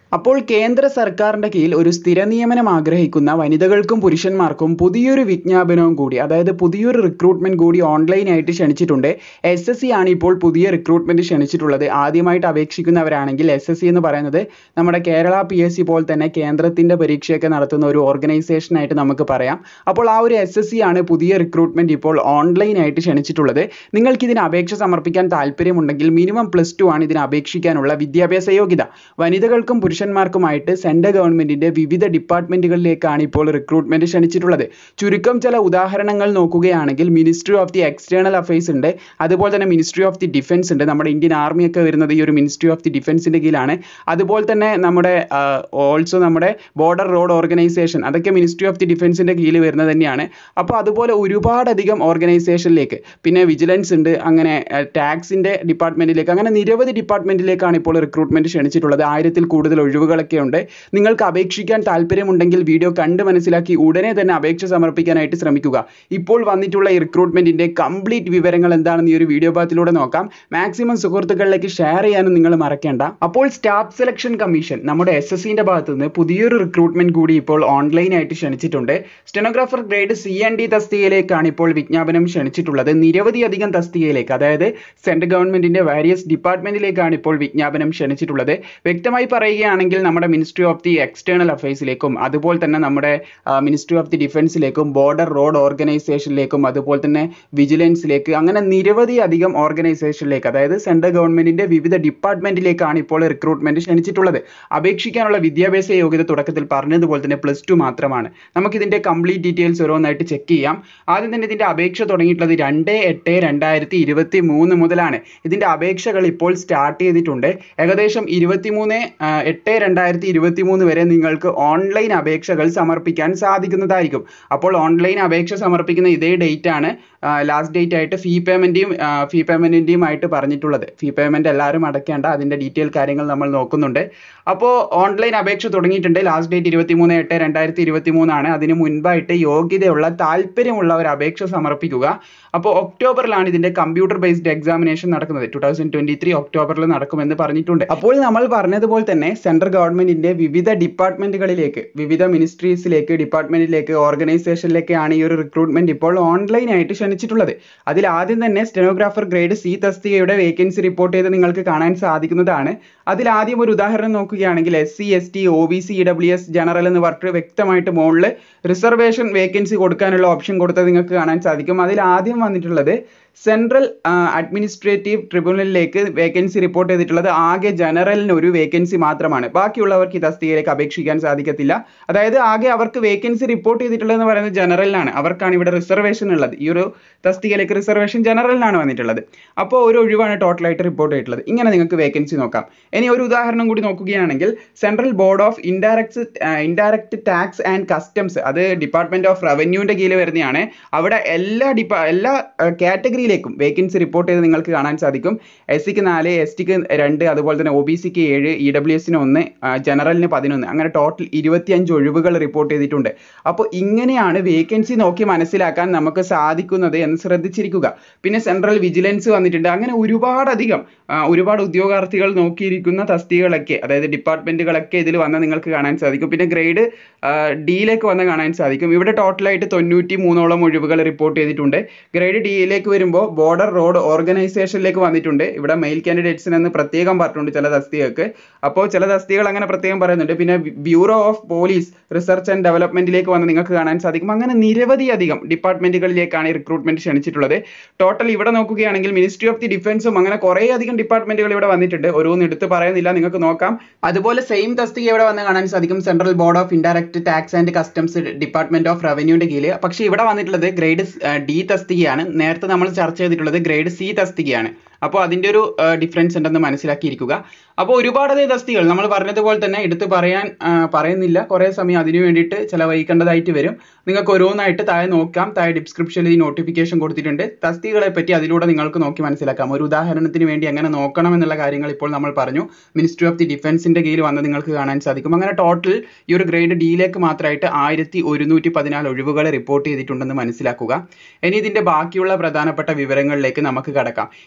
അപ്പോൾ കേന്ദ്ര സർക്കാരിന്റെ കീഴിൽ ഒരു സ്ഥിര നിയമനം ആഗ്രഹിക്കുന്ന വനിതകൾക്കും പുരുഷന്മാർക്കും പുതിയൊരു വിജ്ഞാപനവും കൂടി അതായത് പുതിയൊരു റിക്രൂട്ട്മെന്റ് കൂടി ഓൺലൈനായിട്ട് ക്ഷണിച്ചിട്ടുണ്ട് എസ് എസ് സി ആണ് ഇപ്പോൾ പുതിയ റിക്രൂട്ട്മെന്റ് ക്ഷണിച്ചിട്ടുള്ളത് ആദ്യമായിട്ട് അപേക്ഷിക്കുന്നവരാണെങ്കിൽ എസ് എസ് സി എന്ന് പറയുന്നത് നമ്മുടെ കേരള പി എസ് സി പോലെ തന്നെ കേന്ദ്രത്തിന്റെ പരീക്ഷയൊക്കെ നടത്തുന്ന ഒരു ഓർഗനൈസേഷൻ ആയിട്ട് നമുക്ക് പറയാം അപ്പോൾ ആ ഒരു എസ് എസ് സി ആണ് പുതിയ റിക്രൂട്ട്മെന്റ് ഇപ്പോൾ ഓൺലൈനായിട്ട് ക്ഷണിച്ചിട്ടുള്ളത് നിങ്ങൾക്ക് ഇതിന് അപേക്ഷ സമർപ്പിക്കാൻ താല്പര്യമുണ്ടെങ്കിൽ മിനിമം പ്ലസ് ടു ആണ് ഇതിന് അപേക്ഷിക്കാനുള്ള വിദ്യാഭ്യാസ യോഗ്യത വനിതകൾക്കും പുരുഷന്മാർക്കുമായിട്ട് സെൻട്രൽ ഗവൺമെന്റിന്റെ വിവിധ ഡിപ്പാർട്ട്മെന്റുകളിലേക്കാണ് ഇപ്പോൾ റിക്രൂട്ട്മെന്റ് ക്ഷണിച്ചിട്ടുള്ളത് ചുരുക്കം ചില ഉദാഹരണങ്ങൾ നോക്കുകയാണെങ്കിൽ ministry of the external affairs ഉണ്ട് അതുപോലെ തന്നെ മിനിസ്ട്രി ഓഫ് ദി ഡിഫൻസ് ഉണ്ട് നമ്മുടെ ഇന്ത്യൻ ആർമി ഒക്കെ വരുന്നത് ഈ ഒരു മിനിസ്ട്രി ഓഫ് ദി ഡിഫൻസിന്റെ കീഴിലാണ് അതുപോലെ തന്നെ നമ്മുടെ ഓൾസോ നമ്മുടെ ബോർഡർ റോഡ് ഓർഗനൈസേഷൻ അതൊക്കെ മിനിസ്ട്രി ഓഫ് ദി ഡിഫൻസിന്റെ കീഴിൽ വരുന്നത് തന്നെയാണ് അപ്പോൾ അതുപോലെ ഒരുപാടധികം ഓർഗനൈസേഷനിലേക്ക് പിന്നെ വിജിലൻസ് ഉണ്ട് അങ്ങനെ ടാക്സിന്റെ ഡിപ്പാർട്ട്മെന്റിലേക്ക് അങ്ങനെ നിരവധി ഡിപ്പാർട്ട്മെന്റിലേക്കാണ് ഇപ്പോൾ റിക്രൂട്ട്മെന്റ് ക്ഷണിച്ചിട്ടുള്ളത് ആയിരത്തിൽ കൂടുതൽ ഒഴിവുകളൊക്കെ ഉണ്ട് നിങ്ങൾക്ക് അപേക്ഷിക്കാൻ താല്പര്യമുണ്ടെങ്കിൽ വീഡിയോ കണ്ട് മനസ്സിലാക്കി ഉടനെ തന്നെ അപേക്ഷ സമർപ്പിക്കാനായിട്ട് ശ്രമിക്കുക ഇപ്പോൾ വന്നിട്ടുള്ള ഈ റിക്രൂട്ട്മെന്റിന്റെ കംപ്ലീറ്റ് വിവരങ്ങൾ എന്താണെന്ന് ഈ ഒരു വീഡിയോ ഭാഗത്തിലൂടെ നോക്കാം മാക്സിമം സുഹൃത്തുക്കളിലേക്ക് ഷെയർ ചെയ്യാനും നിങ്ങൾ മറക്കേണ്ട അപ്പോൾ സ്റ്റാഫ് സെലക്ഷൻ കമ്മീഷൻ നമ്മുടെ എസ് എസ് സിന്റെ ഭാഗത്ത് നിന്ന് പുതിയൊരു റിക്രൂട്ട്മെന്റ് കൂടി ഇപ്പോൾ ഓൺലൈനായിട്ട് ക്ഷണിച്ചിട്ടുണ്ട് stenographer grade C and D തസ്തികയിലേക്കാണ് ഇപ്പോൾ വിജ്ഞാപനം ക്ഷണിച്ചിട്ടുള്ളത് നിരവധി അധികം തസ്തികയിലേക്ക് അതായത് സെൻട്രൽ ഗവൺമെന്റിന്റെ വാരിയസ് ഡിപ്പാർട്ട്മെന്റിലേക്കാണ് ഇപ്പോൾ വിജ്ഞാപനം ക്ഷണിച്ചിട്ടുള്ളത് വ്യക്തമായി പറയുകയാണെങ്കിൽ നമ്മുടെ മിനിസ്ട്രി ഓഫ് ദി എക്സ്റ്റേണൽ അഫയേഴ്സിലേക്കും അതുപോലെ തന്നെ നമ്മുടെ മിനിസ്ട്രി ഓഫ് ദി ഡിഫൻസിലേക്കും ബോർഡർ റോഡ് ഓർഗനൈസേഷനിലേക്കും അതുപോലെ തന്നെ വിജിലൻസിലേക്ക് അങ്ങനെ നിരവധി അധികം ഓർഗനൈസേഷനിലേക്ക് അതായത് സെൻട്രൽ ഗവൺമെന്റിന്റെ വിവിധ ഡിപ്പാർട്ട്മെന്റിലേക്കാണ് ഇപ്പോൾ റിക്രൂട്ട്മെന്റ് ക്ഷണിച്ചിട്ടുള്ളത് അപേക്ഷിക്കാനുള്ള വിദ്യാഭ്യാസ യോഗ്യത തുടക്കത്തിൽ പറഞ്ഞതുപോലെ തന്നെ പ്ലസ് ടു മാത്രമാണ് നമുക്കിതിന്റെ കംപ്ലീറ്റ് ഡീറ്റെയിൽസ് ഓരോന്നായിട്ട് ചെക്ക് ചെയ്യാം ആദ്യം തന്നെ ഇതിന്റെ അപേക്ഷ തുടങ്ങിയിട്ടുള്ളത് രണ്ട് എട്ട് രണ്ടായിരത്തി ഇരുപത്തി മൂന്ന് മുതലാണ് ഇതിന്റെ അപേക്ഷകൾ ഇപ്പോൾ സ്റ്റാർട്ട് ചെയ്തിട്ടുണ്ട് ഏകദേശം ഇരുപത്തിമൂന്ന് എട്ട് രണ്ടായിരത്തി ഇരുപത്തി മൂന്ന് വരെ നിങ്ങൾക്ക് ഓൺലൈൻ അപേക്ഷകൾ സമർപ്പിക്കാൻ സാധിക്കുന്നതായിരിക്കും അപ്പോൾ ഓൺലൈൻ അപേക്ഷ സമർപ്പിക്കുന്ന ഇതേ ഡേറ്റ് ആണ് ലാസ്റ്റ് ഡേറ്റ് ആയിട്ട് ഫീ പേയ്മെന്റിയും ഫീ പേയ്മെന്റിന്റെയും ആയിട്ട് പറഞ്ഞിട്ടുള്ളത് ഫീ പേയ്മെന്റ് എല്ലാവരും അടയ്ക്കേണ്ട അതിന്റെ ഡീറ്റെയിൽ കാര്യങ്ങൾ നമ്മൾ നോക്കുന്നുണ്ട് അപ്പോൾ ഓൺലൈൻ അപേക്ഷ തുടങ്ങിയിട്ടുണ്ട് ലാസ്റ്റ് ഡേറ്റ് ഇരുപത്തി മൂന്ന് എട്ട് രണ്ടായിരത്തി ഇരുപത്തി മൂന്നാണ് അതിന് മുൻപായിട്ട് യോഗ്യതയുള്ള താല്പര്യമുള്ള ഒരു അപേക്ഷ സമർപ്പിക്കുക അപ്പോൾ ഒക്ടോബറിലാണ് ഇതിന്റെ കമ്പ്യൂട്ടർ ബേസ്ഡ് എക്സാമിനേഷൻ നടക്കുന്നത് ടു തൗസൻഡ് ട്വന്റി ത്രീ ഒക്ടോബറിൽ നടക്കുമെന്ന് പറഞ്ഞിട്ടുണ്ട് അപ്പോൾ നമ്മൾ പറഞ്ഞതുപോലെ തന്നെ സെൻട്രൽ ഗവൺമെന്റിന്റെ വിവിധ ഡിപ്പാർട്ട്മെന്റുകളിലേക്ക് വിവിധ മിനിസ്ട്രീസിലേക്ക് ഡിപ്പാർട്ട്മെന്റിലേക്ക് ഓർഗനൈസേഷനിലേക്കാണ് ഈ ഒരു റിക്രൂട്ട്മെന്റ് ഇപ്പോൾ ഓൺലൈൻ ആയിട്ട് ക്ഷണിച്ചിട്ടുള്ളത് അതിൽ ആദ്യം തന്നെ സ്റ്റെനോഗ്രാഫർ ഗ്രേഡ് സി തസ്തികയുടെ വേക്കൻസി റിപ്പോർട്ട് ചെയ്ത് നിങ്ങൾക്ക് കാണാൻ സാധിക്കുന്നതാണ് അതിൽ ആദ്യം ഒരു ഉദാഹരണം നോക്കുകയാണെങ്കിൽ S C S T O B C E W S general എന്ന് പറഞ്ഞിട്ട് വ്യക്തമായിട്ട് മുകളിൽ റിസർവേഷൻ വേക്കൻസി കൊടുക്കാനുള്ള ഓപ്ഷൻ കൊടുത്തത് നിങ്ങൾക്ക് കാണാൻ സാധിക്കും അതിൽ ആദ്യം വന്നിട്ടുള്ളത് സെൻട്രൽ അഡ്മിനിസ്ട്രേറ്റീവ് ട്രിബ്യൂണലിലേക്ക് വേക്കൻസി റിപ്പോർട്ട് ചെയ്തിട്ടുള്ളത് ആകെ ജനറലിന് ഒരു വേക്കൻസി മാത്രമാണ് ബാക്കിയുള്ളവർക്ക് ഈ തസ്തികയിലേക്ക് അപേക്ഷിക്കാൻ സാധിക്കത്തില്ല അതായത് ആകെ അവർക്ക് വേക്കൻസി റിപ്പോർട്ട് ചെയ്തിട്ടുള്ളതെന്ന് പറയുന്നത് ജനറലിനാണ് അവർക്കാണ് ഇവിടെ റിസർവേഷൻ ഉള്ളത് ഈ ഒരു തസ്തികയിലേക്ക് റിസർവേഷൻ ജനറലിനാണ് വന്നിട്ടുള്ളത് അപ്പോൾ ഒരു ഒഴിവാണ് ടോട്ടലായിട്ട് റിപ്പോർട്ട് ചെയ്തിട്ടുള്ളത് ഇങ്ങനെ നിങ്ങൾക്ക് വേക്കൻസി നോക്കാം ഇനി ഒരു ഉദാഹരണം കൂടി നോക്കുകയാണെങ്കിൽ central board of indirect indirect tax and customs അത് ഡിപ്പാർട്ട്മെന്റ് ഓഫ് റവന്യൂവിന്റെ കീഴിൽ വരുന്നതാണ് അവിടെ എല്ലാ ഡിപ്പാ എല്ലാ കാറ്റഗറിയിലേക്കും വേക്കൻസി റിപ്പോർട്ട് ചെയ്ത് നിങ്ങൾക്ക് കാണാൻ സാധിക്കും എസ് സിക്ക് നാല് എസ് ടിക്ക് രണ്ട് അതുപോലെ തന്നെ ഒ ബി സിക്ക് ഏഴ് ഇ ഡബ്ല്യു എസിന് ഒന്ന് ജനറലിന് പതിനൊന്ന് അങ്ങനെ ടോട്ടൽ ഇരുപത്തിയഞ്ച് ഒഴിവുകൾ റിപ്പോർട്ട് ചെയ്തിട്ടുണ്ട് അപ്പോൾ ഇങ്ങനെയാണ് വേക്കൻസി നോക്കി മനസ്സിലാക്കാൻ നമുക്ക് സാധിക്കുന്നത് എന്ന് ശ്രദ്ധിച്ചിരിക്കുക പിന്നെ സെൻട്രൽ വിജിലൻസ് വന്നിട്ടുണ്ട് അങ്ങനെ ഒരുപാടധികം ഒരുപാട് ഉദ്യോഗാർത്ഥികൾ നോക്കിയിരിക്കുന്ന തസ്തികകളൊക്കെ അതായത് ഡിപ്പാർട്ട്മെന്റുകളൊക്കെ ഇതിൽ വന്ന് നിങ്ങൾക്ക് കാണാൻ സാധിക്കും പിന്നെ ഗ്രേഡ് ഡിയിലേക്ക് വന്ന് കാണാൻ സാധിക്കും ഇവിടെ ടോട്ടലായിട്ട് തൊണ്ണൂറ്റി മൂന്നോളം ഒഴിവുകൾ റിപ്പോർട്ട് ചെയ്തിട്ടുണ്ട് ഗ്രേഡ് ഡിയിലേക്ക് വരുമ്പോൾ ബോർഡർ റോഡ് ഓർഗനൈസേഷനിലേക്ക് വന്നിട്ടുണ്ട് ഇവിടെ മെയിൽ കാൻഡിഡേറ്റ്സിന് എന്ന് പ്രത്യേകം പറഞ്ഞിട്ടുണ്ട് ചില തസ്തികൾക്ക് അപ്പോൾ ചില തസ്തികകൾ അങ്ങനെ പ്രത്യേകം പറയുന്നുണ്ട് പിന്നെ bureau of police research and ഡെവലപ്മെന്റിലേക്ക് വന്ന് നിങ്ങൾക്ക് കാണാൻ സാധിക്കും അങ്ങനെ നിരവധി അധികം ഡിപ്പാർട്ട്മെന്റുകളിലേക്കാണ് ഈ റിക്രൂട്ട്മെന്റ് ക്ഷണിച്ചിട്ടുള്ളത് ടോട്ടൽ ഇവിടെ നോക്കുകയാണെങ്കിൽ മിനിസ്ട്രി ഓഫ് ദി ഡിഫൻസും അങ്ങനെ കുറേ അധികം ഡിപ്പാർട്ട്മെന്റുകൾ ഇവിടെ വന്നിട്ടുണ്ട് ഓരോന്ന് എടുത്ത് പറയുന്നില്ല നിങ്ങൾക്ക് നോക്കാം അതുപോലെ സെയിം തസ്തിക ഇവിടെ വന്ന് കാണാൻ സാധിക്കും central board of indirect tax and customs department of റവന്യൂന്റെ കീഴിൽ പക്ഷേ ഇവിടെ വന്നിട്ടുള്ളത് ഗ്രേഡ് ഡി തസ്തികയാണ് നേരത്തെ നമ്മൾ ചർച്ച ചെയ്തിട്ടുള്ളത് ഗ്രേഡ് സി തസ്തികയാണ് അപ്പോൾ അതിൻ്റെ ഒരു ഡിഫറൻസ് ഉണ്ടെന്ന് മനസ്സിലാക്കിയിരിക്കുക അപ്പോൾ ഒരുപാടധികം തസ്തികൾ നമ്മൾ പറഞ്ഞതുപോലെ തന്നെ എടുത്ത് പറയാൻ പറയുന്നില്ല കുറേ സമയം അതിനു വേണ്ടിയിട്ട് ചിലവഴിക്കേണ്ടതായിട്ട് വരും നിങ്ങൾക്ക് ഓരോന്നായിട്ട് താഴെ നോക്കാം താഴെ ഡിസ്ക്രിപ്ഷനിൽ ഈ നോട്ടിഫിക്കേഷൻ കൊടുത്തിട്ടുണ്ട് തസ്തികളെ പറ്റി അതിലൂടെ നിങ്ങൾക്ക് നോക്കി മനസ്സിലാക്കാം ഒരു ഉദാഹരണത്തിന് വേണ്ടി എങ്ങനെ നോക്കണം എന്നുള്ള കാര്യങ്ങൾ ഇപ്പോൾ നമ്മൾ പറഞ്ഞു മിനിസ്ട്രി ഓഫ് ദി ഡിഫൻസിന്റെ കീഴിൽ വന്ന് നിങ്ങൾക്ക് കാണാൻ സാധിക്കും അങ്ങനെ ടോട്ടൽ ഈ ഒരു ഗ്രേഡ് ഡിയിലേക്ക് മാത്രമായിട്ട് ആയിരത്തി ഒരുന്നൂറ്റി പതിനാല് ഒഴിവുകൾ റിപ്പോർട്ട് ചെയ്തിട്ടുണ്ടെന്ന് മനസ്സിലാക്കുക ഇനി ഇതിന്റെ ബാക്കിയുള്ള പ്രധാനപ്പെട്ട വിവരങ്ങളിലേക്ക് നമുക്ക് കടക്കാം ഇതിന്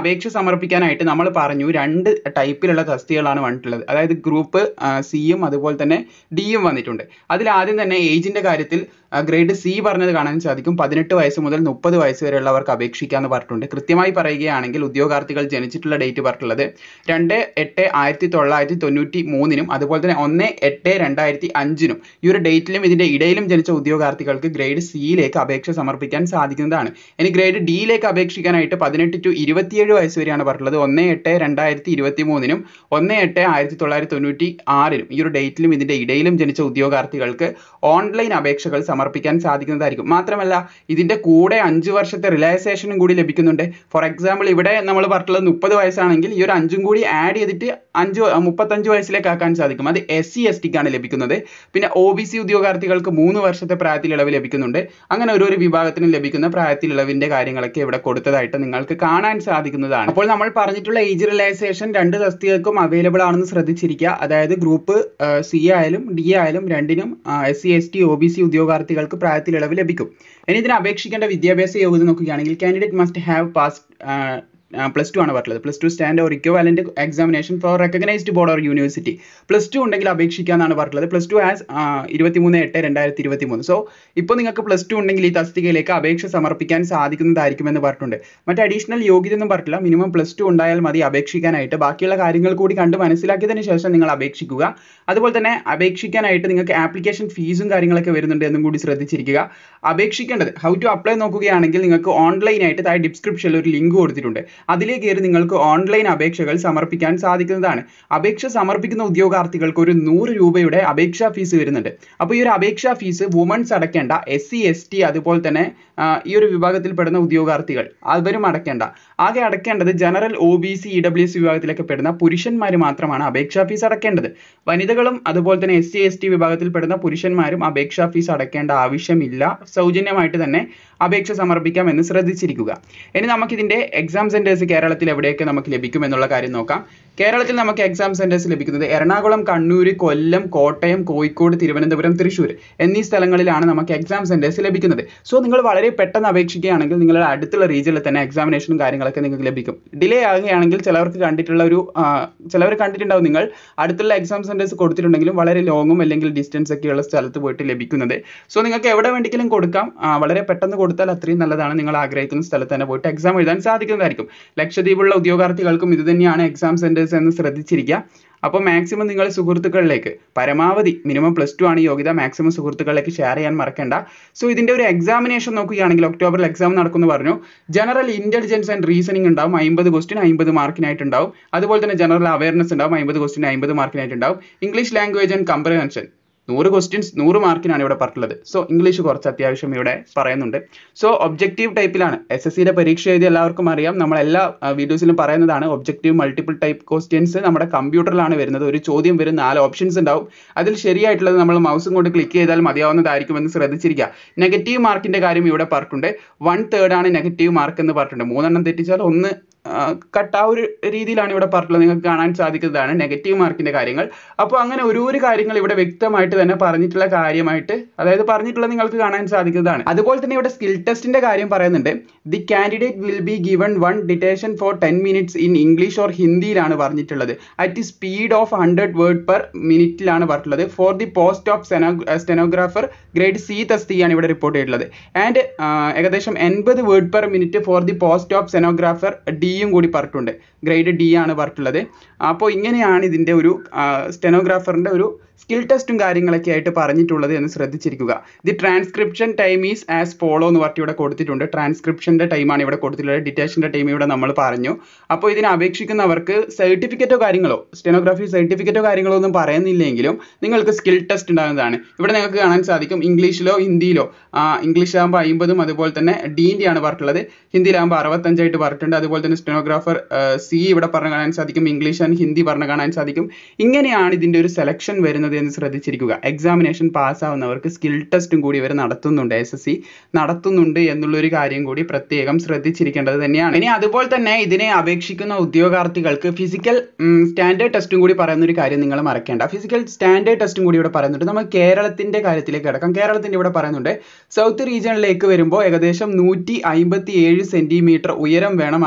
അപേക്ഷ സമർപ്പിക്കാനായിട്ട് നമ്മൾ പറഞ്ഞു രണ്ട് ടൈപ്പിലുള്ള തസ്തികകളാണ് വന്നിട്ടുള്ളത് അതായത് ഗ്രൂപ്പ് സിയും അതുപോലെ തന്നെ ഡിയും വന്നിട്ടുണ്ട് അതിൽ ആദ്യം തന്നെ ഏജിന്റെ കാര്യത്തിൽ ഗ്രേഡ് സി പറഞ്ഞത് കാണാൻ സാധിക്കും പതിനെട്ട് വയസ്സ് മുതൽ മുപ്പത് വയസ്സ് വരെയുള്ളവർക്ക് അപേക്ഷിക്കാമെന്ന് പറഞ്ഞിട്ടുണ്ട് കൃത്യമായി പറയുകയാണെങ്കിൽ ഉദ്യോഗാർത്ഥികൾ ജനിച്ചിട്ടുള്ള ഡേറ്റ് പറഞ്ഞിട്ടുള്ളത് രണ്ട് എട്ട് ആയിരത്തി തൊള്ളായിരത്തി തൊണ്ണൂറ്റി മൂന്നിനും അതുപോലെ തന്നെ ഒന്ന് എട്ട് രണ്ടായിരത്തി അഞ്ചിനും ഈ ഒരു ഡേറ്റിലും ഇതിന്റെ ഇടയിലും ജനിച്ച ഉദ്യോഗാർത്ഥികൾക്ക് ഗ്രേഡ് സിയിലേക്ക് അപേക്ഷ സമർപ്പിക്കാൻ സാധിക്കുന്നതാണ് ഇനി ഗ്രേഡ് ഡിയിലേക്ക് അപേക്ഷിക്കാനായിട്ട് പതിനെട്ട് ടു ഇരുപത്തിയേഴ് വയസ്സ് വരെയാണ് പറഞ്ഞിട്ടുള്ളത് ഒന്ന് എട്ട് രണ്ടായിരത്തി ഇരുപത്തി മൂന്നിനും ഒന്ന് എട്ട് ആയിരത്തി തൊള്ളായിരത്തി തൊണ്ണൂറ്റി ആറിനും ഈ ഒരു ഡേറ്റിലും ഇതിന്റെ ഇടയിലും ജനിച്ച ഉദ്യോഗാർത്ഥികൾക്ക് ഓൺലൈൻ അപേക്ഷകൾ സമർപ്പിക്കാൻ സാധിക്കുന്നതായിരിക്കും മാത്രമല്ല ഇതിന്റെ കൂടെ അഞ്ച് വർഷത്തെ റിലാക്സേഷനും കൂടി ലഭിക്കുന്നുണ്ട് ഫോർ എക്സാമ്പിൾ ഇവിടെ നമ്മൾ പറഞ്ഞിട്ടുള്ളത് മുപ്പത് വയസ്സാണെങ്കിൽ ഈ ഒരു അഞ്ചും കൂടി ആഡ് ചെയ്തിട്ട് അഞ്ച് മുപ്പത്തഞ്ച് വയസ്സിലേക്ക് ആക്കാൻ സാധിക്കും അത് എസ് സി എസ് ടിക്കാണ് ലഭിക്കുന്നത് പിന്നെ ഒ ബി സി ഉദ്യോഗാർത്ഥികൾക്ക് മൂന്ന് വർഷത്തെ പ്രായത്തിൽ ഇളവ് ലഭിക്കുന്നുണ്ട് അങ്ങനെ ഓരോരോ വിഭാഗത്തിനും ലഭിക്കുന്ന പ്രായത്തിൽ ഇളവിന്റെ കാര്യങ്ങളൊക്കെ ഇവിടെ കൊടുത്തതായിട്ട് നിങ്ങൾക്ക് കാണാൻ സാധിക്കുന്നതാണ് അപ്പോൾ നമ്മൾ പറഞ്ഞിട്ടുള്ള ഏജ് റിലാക്സേഷൻ രണ്ട് തസ്തികൾക്കും അവൈലബിൾ ആണെന്ന് ശ്രദ്ധിച്ചിരിക്കുക അതായത് ഗ്രൂപ്പ് സി ആയാലും ഡി ആയാലും രണ്ടിനും S C S T O B C ഉദ്യോഗാർത്ഥികൾക്ക് പ്രായത്തിൽ ഇളവ് ലഭിക്കും ഇനി ഇതിന് അപേക്ഷിക്കേണ്ട വിദ്യാഭ്യാസ യോഗ്യത നോക്കുകയാണെങ്കിൽ candidate must have pass plus two ആണ് പറഞ്ഞത് plus two stand or equivalent examination for recognised board or university plus two ഉണ്ടെങ്കിൽ അപേക്ഷിക്കാന്നാണ് പറഞ്ഞത് പ്ലസ് ടു ആസ് ഇരുപത്തിമൂന്ന് എട്ട് രണ്ടായിരത്തി ഇരുപത്തി മൂന്ന് സോ ഇപ്പോൾ നിങ്ങൾക്ക് പ്ലസ് ടു ഉണ്ടെങ്കിൽ ഈ തസ്തികയിലേക്ക് അപേക്ഷ സമർപ്പിക്കാൻ സാധിക്കുന്നതായിരിക്കുമെന്ന് പറഞ്ഞിട്ടുണ്ട് മറ്റ് അഡീഷണൽ യോഗ്യത ഒന്നും പറഞ്ഞില്ല മിനിമം പ്ലസ് ടു ഉണ്ടായാൽ മതി അപേക്ഷിക്കാനായിട്ട് ബാക്കിയുള്ള കാര്യങ്ങൾ കൂടി കണ്ട് മനസ്സിലാക്കിയതിന് ശേഷം നിങ്ങൾ അപേക്ഷിക്കുക അതുപോലെ തന്നെ അപേക്ഷിക്കാനായിട്ട് നിങ്ങൾക്ക് ആപ്ലിക്കേഷൻ ഫീസും കാര്യങ്ങളൊക്കെ വരുന്നുണ്ട് എന്നും കൂടി ശ്രദ്ധിച്ചിരിക്കുക അപേക്ഷിക്കേണ്ടത് ഹൗ ടു അപ്ലൈ നോക്കുകയാണെങ്കിൽ നിങ്ങൾക്ക് ഓൺലൈനായിട്ട് താഴെ ഡിസ്ക്രിപ്ഷനിൽ ഒരു ലിങ്ക് കൊടുത്തിട്ടുണ്ട് അതിലേക്ക് കയറി നിങ്ങൾക്ക് ഓൺലൈൻ അപേക്ഷകൾ സമർപ്പിക്കാൻ സാധിക്കുന്നതാണ് അപേക്ഷ സമർപ്പിക്കുന്ന ഉദ്യോഗാർത്ഥികൾക്ക് ഒരു നൂറ് രൂപയുടെ അപേക്ഷാ ഫീസ് വരുന്നുണ്ട് അപ്പോൾ ഈ ഒരു അപേക്ഷാ ഫീസ് വുമൺസ് അടയ്ക്കേണ്ട എസ് സി എസ് ടി അതുപോലെ തന്നെ ഈ ഒരു വിഭാഗത്തിൽ പെടുന്ന ഉദ്യോഗാർത്ഥികൾ അവരും അടയ്ക്കേണ്ട ആകെ അടയ്ക്കേണ്ടത് general O B C E W S വിഭാഗത്തിലൊക്കെ പെടുന്ന പുരുഷന്മാർ മാത്രമാണ് അപേക്ഷാ ഫീസ് അടയ്ക്കേണ്ടത് വനിതകളും അതുപോലെ തന്നെ എസ് സി എസ് ടി വിഭാഗത്തിൽ പെടുന്ന പുരുഷന്മാരും അപേക്ഷാ ഫീസ് അടയ്ക്കേണ്ട ആവശ്യമില്ല സൗജന്യമായിട്ട് തന്നെ അപേക്ഷ സമർപ്പിക്കാം എന്ന് ശ്രദ്ധിച്ചിരിക്കുക ഇനി നമുക്കിതിന്റെ എക്സാം സെന്റേഴ്സ് കേരളത്തിൽ എവിടെയൊക്കെ നമുക്ക് ലഭിക്കും എന്നുള്ള കാര്യം നോക്കാം കേരളത്തിൽ നമുക്ക് എക്സാം സെന്റേഴ്സ് ലഭിക്കുന്നത് എറണാകുളം കണ്ണൂർ കൊല്ലം കോട്ടയം കോഴിക്കോട് തിരുവനന്തപുരം തൃശ്ശൂർ എന്നീ സ്ഥലങ്ങളിലാണ് നമുക്ക് എക്സാം സെന്റേഴ്സ് ലഭിക്കുന്നത് സോ നിങ്ങൾ വളരെ പെട്ടെന്ന് അപേക്ഷിക്കുകയാണെങ്കിൽ നിങ്ങളുടെ അടുത്തുള്ള റീജിയനിൽ തന്നെ എക്സാമിനേഷനും കാര്യങ്ങളൊക്കെ നിങ്ങൾക്ക് ലഭിക്കും ഡിലേ ആകുകയാണെങ്കിൽ ചിലവർക്ക് കണ്ടിട്ടുള്ള ഒരു ചിലവർ കണ്ടിട്ടുണ്ടാവും നിങ്ങൾ അടുത്തുള്ള എക്സാം സെന്റേഴ്സ് കൊടുത്തിട്ടുണ്ടെങ്കിലും വളരെ ലോങ്ങും അല്ലെങ്കിൽ ഡിസ്റ്റൻസ് ഒക്കെയുള്ള സ്ഥലത്ത് പോയിട്ട് ലഭിക്കുന്നത് സോ നിങ്ങൾക്ക് എവിടെ വേണമെങ്കിലും കൊടുക്കാം വളരെ പെട്ടെന്ന് കൊടുത്താൽ അത്രയും നല്ലതാണ് നിങ്ങൾ ആഗ്രഹിക്കുന്ന സ്ഥലത്ത് തന്നെ പോയിട്ട് എക്സാം എഴുതാൻ സാധിക്കുന്നതായിരിക്കും ലക്ഷദ്വീപുള്ള ഉദ്യോഗാർത്ഥികൾക്കും ഇത് തന്നെയാണ് എക്സാം സെന്റേഴ്സ് എന്ന് ശ്രദ്ധിച്ചിരിക്കുക അപ്പോൾ മാക്സിമം നിങ്ങൾ സുഹൃത്തുക്കളിലേക്ക് പരമാവധി മിനിമം പ്ലസ് ടു ആണ് യോഗ്യത മാക്സിമം സുഹൃത്തുക്കളിലേക്ക് ഷെയർ ചെയ്യാൻ മറക്കണ്ട സോ ഇതിന്റെ ഒരു എക്സാമിനേഷൻ നോക്കുകയാണെങ്കിൽ ഒക്ടോബറിൽ എക്സാം നടക്കുമെന്ന് പറഞ്ഞു ജനറൽ ഇന്റലിജൻസ് ആൻഡ് റീസണിംഗ് ഉണ്ടാവും അമ്പത് ക്വസ്റ്റ്യൻ അമ്പത് മാർക്കിനായിട്ട് ഉണ്ടാവും അതുപോലെ തന്നെ ജനറൽ അവയർനെസ് ഉണ്ടാവും അമ്പത് ക്വസ്റ്റ്യൻ അമ്പത് മാർക്കിനായിട്ട് ഉണ്ടാവും ഇംഗ്ലീഷ് ലാംഗ്വേജ് ആൻഡ് കംപ്രഹെൻഷൻ നൂറ് ക്വസ്റ്റ്യൻസ് നൂറ് മാർക്കിനാണ് ഇവിടെ പറഞ്ഞിട്ടുള്ളത് സോ ഇംഗ്ലീഷ് കുറച്ച് അത്യാവശ്യം ഇവിടെ പറയുന്നുണ്ട് സോ ഒബ്ജക്റ്റീവ് ടൈപ്പിലാണ് എസ് എസ് സിയുടെ പരീക്ഷ എഴുതി എല്ലാവർക്കും അറിയാം നമ്മൾ എല്ലാ വീഡിയോസിലും പറയുന്നതാണ് ഒബ്ജക്റ്റീവ് മൾട്ടിപ്പിൾ ടൈപ്പ് ക്വസ്റ്റ്യൻസ് നമ്മുടെ കമ്പ്യൂട്ടറിലാണ് വരുന്നത് ഒരു ചോദ്യം വരും നാല് ഓപ്ഷൻസ് ഉണ്ടാവും അതിൽ ശരിയായിട്ടുള്ളത് നമ്മൾ മൗസും കൊണ്ട് ക്ലിക്ക് ചെയ്താൽ മതിയാവുന്നതായിരിക്കുമെന്ന് ശ്രദ്ധിച്ചിരിക്കുക നെഗറ്റീവ് മാർക്കിന്റെ കാര്യം ഇവിടെ പറഞ്ഞിട്ടുണ്ട് വൺ തേർഡ് ആണ് നെഗറ്റീവ് മാർക്ക് എന്ന് പറഞ്ഞിട്ടുണ്ട് മൂന്നെണ്ണം തെറ്റിച്ചാൽ ഒന്ന് കട്ട് ആ ഒരു രീതിയിലാണ് ഇവിടെ പറഞ്ഞിട്ടുള്ളത് നിങ്ങൾക്ക് കാണാൻ സാധിക്കുന്നതാണ് നെഗറ്റീവ് മാർക്കിന്റെ കാര്യങ്ങൾ അപ്പോൾ അങ്ങനെ ഒരു ഒരു കാര്യങ്ങൾ ഇവിടെ വ്യക്തമായിട്ട് തന്നെ പറഞ്ഞിട്ടുള്ള കാര്യമായിട്ട് അതായത് പറഞ്ഞിട്ടുള്ളത് നിങ്ങൾക്ക് കാണാൻ സാധിക്കുന്നതാണ് അതുപോലെ തന്നെ ഇവിടെ സ്കിൽ ടെസ്റ്റിന്റെ കാര്യം പറയുന്നുണ്ട് the candidate will be given one dictation for ten minutes in English or ഹിന്ദിയിലാണ് പറഞ്ഞിട്ടുള്ളത് at speed of hundred word per മിനിറ്റിലാണ് പറഞ്ഞിട്ടുള്ളത് for the post of stenographer grade C തസ്തിയാണ് ഇവിടെ റിപ്പോർട്ട് ചെയ്തിട്ടുള്ളത് ആൻഡ് ഏകദേശം എൺപത് word per minute for the post of stenographer ഡിയും കൂടി പറഞ്ഞിട്ടുണ്ട് ഗ്രേഡ് ഡി ആണ് പറഞ്ഞിട്ടുള്ളത് അപ്പോൾ ഇങ്ങനെയാണ് ഇതിൻ്റെ ഒരു സ്റ്റെനോഗ്രാഫറിൻ്റെ ഒരു സ്കിൽ ടെസ്റ്റും കാര്യങ്ങളൊക്കെ ആയിട്ട് പറഞ്ഞിട്ടുള്ളത് എന്ന് ശ്രദ്ധിച്ചിരിക്കുക the transcription time is as follow എന്ന് പറഞ്ഞിട്ട് ഇവിടെ കൊടുത്തിട്ടുണ്ട് ട്രാൻസ്ക്രിപ്ഷൻ്റെ ടൈമാണ് ഇവിടെ കൊടുത്തിട്ടുള്ളത് ഡിറ്റേഷൻ്റെ ടൈം ഇവിടെ നമ്മൾ പറഞ്ഞു അപ്പോൾ ഇതിനെ അപേക്ഷിക്കുന്നവർക്ക് സർട്ടിഫിക്കറ്റോ കാര്യങ്ങളോ സ്റ്റെനോഗ്രാഫി സർട്ടിഫിക്കറ്റോ കാര്യങ്ങളോ ഒന്നും പറയുന്നില്ലെങ്കിലും നിങ്ങൾക്ക് സ്കിൽ ടെസ്റ്റ് ഉണ്ടാകുന്നതാണ് ഇവിടെ നിങ്ങൾക്ക് കാണാൻ സാധിക്കും ഇംഗ്ലീഷിലോ ഹിന്ദിയിലോ ഇംഗ്ലീഷ് ആകുമ്പോൾ അമ്പതും അതുപോലെ തന്നെ ഡീൻ്റെ ആണ് പറഞ്ഞിട്ടുള്ളത് ഹിന്ദിയിലാകുമ്പോൾ അറുപത്തഞ്ചായിട്ട് പറഞ്ഞിട്ടുണ്ട് അതുപോലെ തന്നെ സ്റ്റെനോഗ്രാഫർ സി ഇവിടെ പറഞ്ഞു കാണാൻ സാധിക്കും ഇംഗ്ലീഷ് ആൻഡ് ഹിന്ദി പറഞ്ഞു കാണാൻ സാധിക്കും ഇങ്ങനെയാണ് ഇതിൻ്റെ ഒരു സെലക്ഷൻ വരുന്നത് എന്ന് ശ്രദ്ധിച്ചിരിക്കുക എക്സാമിനേഷൻ പാസ്സാവുന്നവർക്ക് സ്കിൽ ടെസ്റ്റും കൂടി ഇവർ നടത്തുന്നുണ്ട് എസ് എസ് സി നടത്തുന്നുണ്ട് എന്നുള്ളൊരു കാര്യം കൂടി പ്രത്യേകം ശ്രദ്ധിച്ചിരിക്കേണ്ടത് തന്നെയാണ് ഇനി അതുപോലെ തന്നെ ഇതിനെ അപേക്ഷിക്കുന്ന ഉദ്യോഗാർത്ഥികൾക്ക് ഫിസിക്കൽ സ്റ്റാൻഡേർഡ് ടെസ്റ്റും കൂടി പറയുന്ന ഒരു കാര്യം നിങ്ങൾ മറക്കേണ്ട ഫിസിക്കൽ സ്റ്റാൻഡേർഡ് ടെസ്റ്റും കൂടി ഇവിടെ പറയുന്നുണ്ട് നമ്മൾ കേരളത്തിന്റെ കാര്യത്തിലേക്ക് കിടക്കാം കേരളത്തിന്റെ ഇവിടെ പറയുന്നുണ്ട് സൗത്ത് റീജിയണിലേക്ക് വരുമ്പോൾ ഏകദേശം നൂറ്റി അമ്പത്തി ഏഴ് സെന്റിമീറ്റർ ഉയരം വേണം അപേക്ഷിക്കുന്ന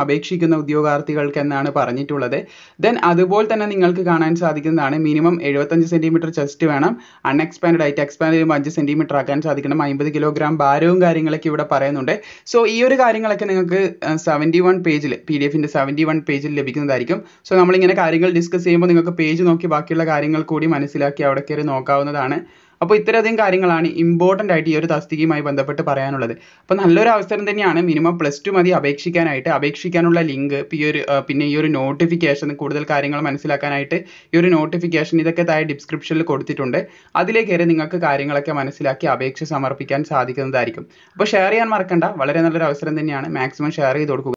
ഉദ്ദേശിക്കുന്ന ഉദ്യോഗാർത്ഥികൾക്ക് എന്നാണ് പറഞ്ഞിട്ടുള്ളത് ദെൻ അതുപോലെ തന്നെ നിങ്ങൾക്ക് കാണാൻ സാധിക്കുന്നതാണ് മിനിമം എഴുപത്തഞ്ച് സെൻറ്റിമീറ്റർ ചെസ്റ്റ് വേണം അൺഎക്സ്പാൻഡ് ആയിട്ട് എക്സ്പാൻഡ് ചെയ്യുമ്പോൾ അഞ്ച് സെൻറ്റിമീറ്റർ ആക്കാൻ സാധിക്കണം അമ്പത് കിലോഗ്രാം ഭാരവും കാര്യങ്ങളൊക്കെ ഇവിടെ പറയുന്നുണ്ട് സോ ഈ ഒരു കാര്യങ്ങളൊക്കെ നിങ്ങൾക്ക് സെവൻറ്റി വൺ പേജിൽ പി ഡി എഫിൻ്റെ സെവൻറ്റി വൺ പേജിൽ ലഭിക്കുന്നതായിരിക്കും സോ നമ്മളിങ്ങനെ കാര്യങ്ങൾ ഡിസ്കസ് ചെയ്യുമ്പോൾ നിങ്ങൾക്ക് പേജ് നോക്കി ബാക്കിയുള്ള കാര്യങ്ങൾ കൂടി മനസ്സിലാക്കി അവിടെ കയറി നോക്കാവുന്നതാണ് അപ്പോൾ ഇത്രയധികം കാര്യങ്ങളാണ് ഇമ്പോർട്ടൻ്റ് ആയിട്ട് ഈ ഒരു തസ്തികയുമായി ബന്ധപ്പെട്ട് പറയാനുള്ളത് അപ്പോൾ നല്ലൊരു അവസരം തന്നെയാണ് മിനിമം പ്ലസ് ടു മതി അപേക്ഷിക്കാനായിട്ട് അപേക്ഷിക്കാനുള്ള ലിങ്ക് ഈ ഒരു പിന്നെ ഈ ഒരു നോട്ടിഫിക്കേഷൻ കൂടുതൽ കാര്യങ്ങൾ മനസ്സിലാക്കാനായിട്ട് ഈ ഒരു നോട്ടിഫിക്കേഷൻ ഇതൊക്കെ താഴെ ഡിസ്ക്രിപ്ഷനിൽ കൊടുത്തിട്ടുണ്ട് അതിലേക്ക് കയറി നിങ്ങൾക്ക് കാര്യങ്ങളൊക്കെ മനസ്സിലാക്കി അപേക്ഷ സമർപ്പിക്കാൻ സാധിക്കുന്നതായിരിക്കും അപ്പോൾ ഷെയർ ചെയ്യാൻ മറക്കണ്ട വളരെ നല്ലൊരു അവസരം തന്നെയാണ് മാക്സിമം ഷെയർ ചെയ്ത് കൊടുക്കുക